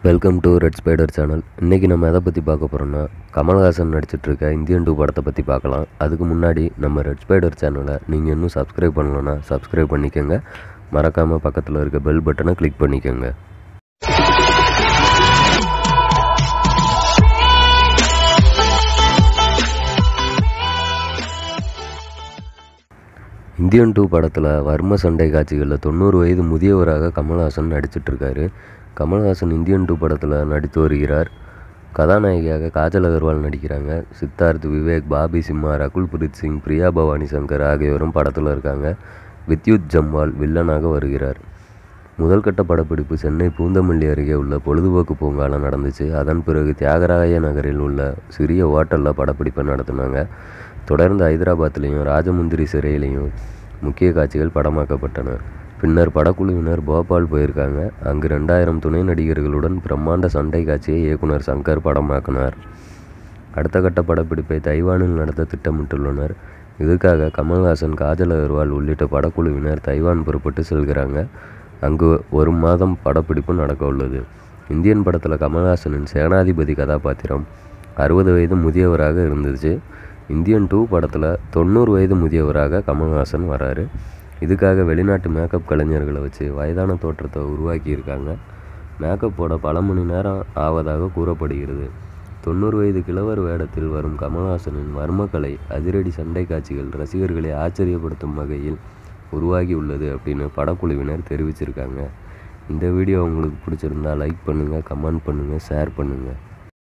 welcome to red spider channel இன்றைக்கி நம்ம எதை பற்றி பார்க்க போகிறோம்னா கமல்ஹாசன் நடிச்சிட்டு இருக்க இந்தியன் டூ படத்தை பற்றி பார்க்கலாம் அதுக்கு முன்னாடி நம்ம ரெட் ஸ்பைடர் சேனலை நீங்கள் இன்னும் சப்ஸ்கிரைப் பண்ணலன்னா சப்ஸ்கிரைப் பண்ணிக்கோங்க மறக்காமல் பக்கத்தில் இருக்க பெல் பட்டனை கிளிக் பண்ணிக்கோங்க இந்தியன் டூ படத்தில் வர்ம சண்டை காட்சிகளில் தொண்ணூறு வயது முதியவராக கமல்ஹாசன் நடிச்சிட்டு இருக்காரு கமல்ஹாசன் இந்தியன் டூ படத்தில் நடித்து வருகிறார் கதாநாயகியாக காஜல் அகர்வால் நடிக்கிறாங்க சித்தார்த் விவேக் பாபி சிம்மா ரகுல் பிரீத் சிங் பிரியா பவானி சங்கர் ஆகியோரும் படத்தில் இருக்காங்க வித்யுத் ஜம்வால் வில்லனாக வருகிறார் முதல் கட்ட படப்பிடிப்பு சென்னை பூந்தமல்லி அருகே உள்ள பொழுதுபோக்கு பூங்கால நடந்துச்சு அதன் பிறகு தியாகராய நகரில் உள்ள சிறிய ஹோட்டலில் படப்பிடிப்பை நடத்தினாங்க தொடர்ந்து ஹைதராபாத்லேயும் ராஜமுந்திரி சிறையிலையும் முக்கிய காட்சிகள் படமாக்கப்பட்டன பின்னர் படக்குழுவினர் போபால் போயிருக்காங்க அங்கு ரெண்டாயிரம் துணை நடிகர்களுடன் பிரம்மாண்ட சண்டை காட்சியை இயக்குனர் சங்கர் படமாக்கினார் அடுத்த கட்ட படப்பிடிப்பை தைவானில் நடத்த திட்டமிட்டுள்ளனர் இதுக்காக கமல்ஹாசன் காஜல் அகர்வால் உள்ளிட்ட படக்குழுவினர் தைவான் புறப்பட்டு செல்கிறாங்க அங்கு ஒரு மாதம் படப்பிடிப்பு நடக்க உள்ளது இந்தியன் படத்தில் கமல்ஹாசனின் சேனாதிபதி கதாபாத்திரம் அறுபது வயது முதியவராக இருந்துச்சு இந்தியன் டூ படத்தில் தொண்ணூறு வயது முதியவராக கமல்ஹாசன் வராரு இதுக்காக வெளிநாட்டு மேக்கப் கலைஞர்களை வச்சு வயதான தோற்றத்தை உருவாக்கியிருக்காங்க மேக்கப் போட பல மணி நேரம் ஆவதாக கூறப்படுகிறது தொண்ணூறு வயது கிழவர் வேடத்தில் வரும் கமல்ஹாசனின் மர்மக்கலை அதிரடி சண்டை காட்சிகள் ரசிகர்களை ஆச்சரியப்படுத்தும் வகையில் உருவாகி உள்ளது அப்படின்னு படக்குழுவினர் தெரிவிச்சிருக்காங்க இந்த வீடியோ உங்களுக்கு பிடிச்சிருந்தா லைக் பண்ணுங்கள் கமெண்ட் பண்ணுங்கள் ஷேர் பண்ணுங்கள்